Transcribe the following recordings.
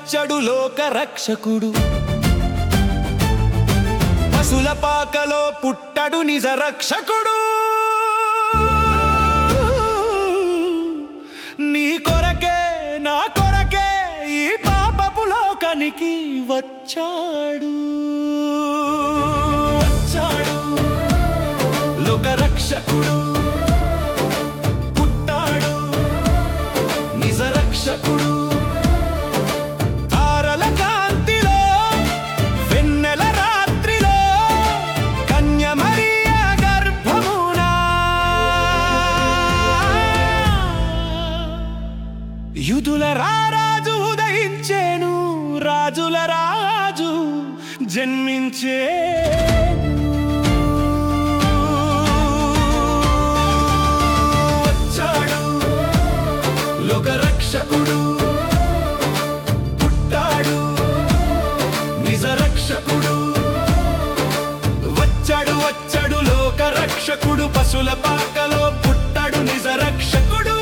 వచ్చడు లోక రక్షకుడు పశుల పాకలో పుట్టడు నిజ రక్షకుడు నీ కొరకే నా కొరకే ఈ పాపపు లోకానికి వచ్చాడు వచ్చాడు లోక రక్షకుడు పుట్టాడు నిజ రక్షకుడు తారల కాంతిలో వెన్నెల రాత్రిలో కన్య మరియ గర్భమున యుదుల రారాజు ఉదయించేను రాజుల రాజు జన్మించే వచ్చాడు లోక రక్షకుడు పుట్టాడు నిజ రక్షకుడు వచ్చాడు వచ్చాడు లోక రక్షకుడు పశుల పాకలో పుట్టాడు నిజ రక్షకుడు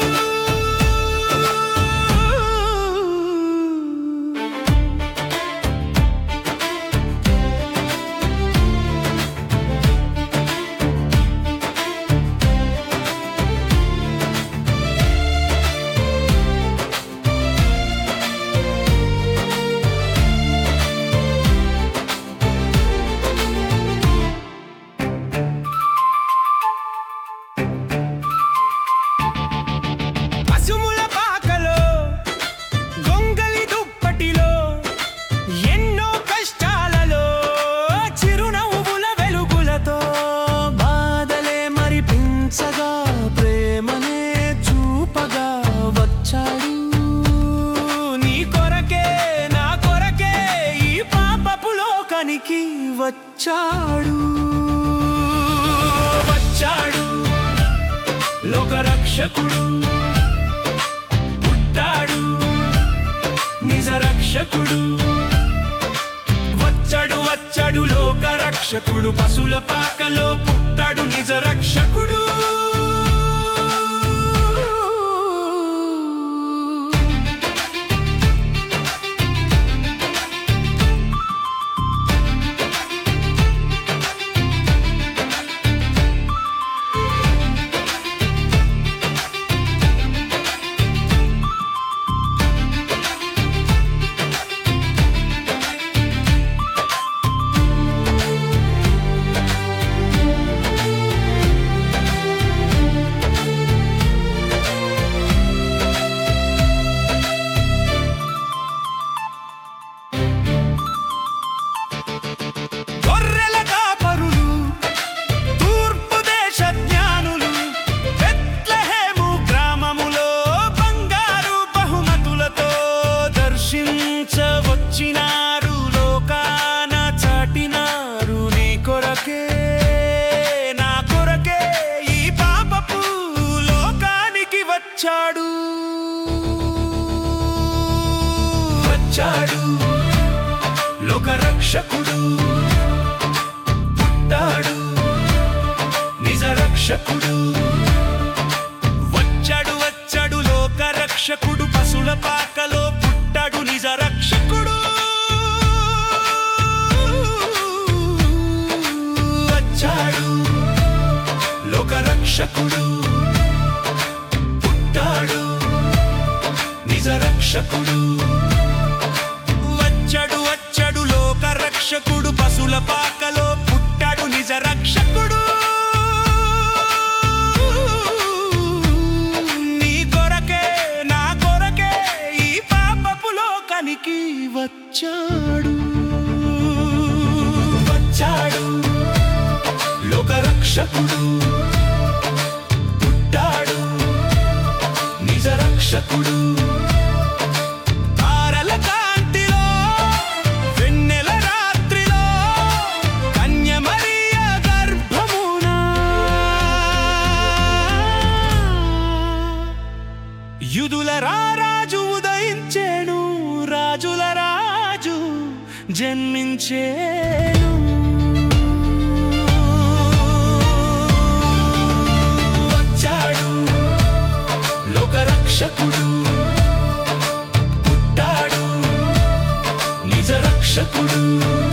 పశువుల పాకలో గొంగలి దుప్పటిలో ఎన్నో కష్టాలలో చిరునవ్వుల వెలుగులతో బాధలే మరిపించగా ప్రేమనే చూపగా వచ్చాడు నీ కొరకే నా కొరకే ఈ పాపపు లోకానికి వచ్చాడు వచ్చాడు లోక రక్షకుడు పుట్టాడు నిజ రక్షకుడు వచ్చాడు వచ్చాడు లోక రక్షకుడు పశుల పాకలో పుట్టాడు నిజ రక్షకుడు గొర్రెల కాపరులు తూర్పు దేశ జ్ఞానులు బెత్లెహేము గ్రామములో బంగారు బహుమతులతో దర్శించవచ్చినారు లోకాన చాటినారు నీ కొరకే నా కొరకే ఈ పాపపు లోకానికి వచ్చాడు వచ్చాడు లోక రక్షకుడు పుట్టాడు నిజ రక్షకుడు వచ్చాడు వచ్చాడు లోక రక్షకుడు పశుల పాకలో పుట్టాడు నిజ రక్షకుడు వచ్చాడు లోక రక్షకుడు పుట్టాడు నిజ రక్షకుడు వచ్చాడు వచ్చాడు లోక రక్షకుడు పశుల పాకలో పుట్టాడు నిజ రక్షకుడు నీ కొరకే నా కొరకే ఈ పాపపు లోకానికి వచ్చాడు వచ్చాడు లోక రక్షకుడు పుట్టాడు నిజ రక్షకుడు తారల కాంతిలో వెన్నెల రాత్రిలో కన్య మరియ గర్భమున యుదుల రారాజు ఉదయించేను రాజుల రాజు జన్మించేను వచ్చాడు లోక రక్షకుడు పుట్టాడు రక్షకుడు